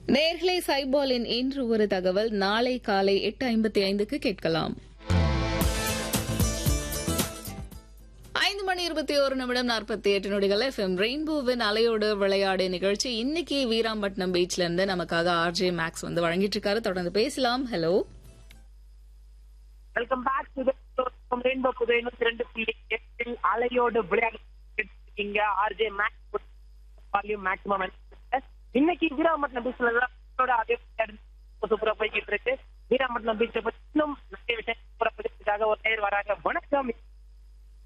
நேர்களை சைபாலின் இன்று ஒரு தகவல் நாளை காலை எட்டு ஐம்பத்தி ஐந்துக்கு கேட்கலாம் ஐந்து மணி இருபத்தி ஒரு நிமிடம் நாற்பத்தி எட்டு நொடிகள் எஃப்எம் ரெயின்போவின் அலையோடு விளையாடு நிகழ்ச்சி இன்னைக்கு வீராம்பட்டினம் பீச்ல இருந்து நமக்காக ஆர்ஜே மேக்ஸ் வந்து வழங்கிட்டு இருக்காரு தொடர்ந்து பேசலாம் hello welcome back to rainbow புது எண்ணூத்தி ரெண்டு புள்ளி எட்டில் அலையோடு விளையாடுங்க ஆர்ஜே மேக்ஸ் வால்யூம் மேக்ஸிமம் இன்னைக்கு வீராம்பட்டினம் பீச்ல தான் அதே சூப்பரா போய்கிட்டு இருக்கு வீராம்பட்டினம் பீச்சை பத்தி இன்னும் நிறைய விஷயம் சூப்பரா பதிவுக்காக ஒரு நேர் வராங்க வணக்கம்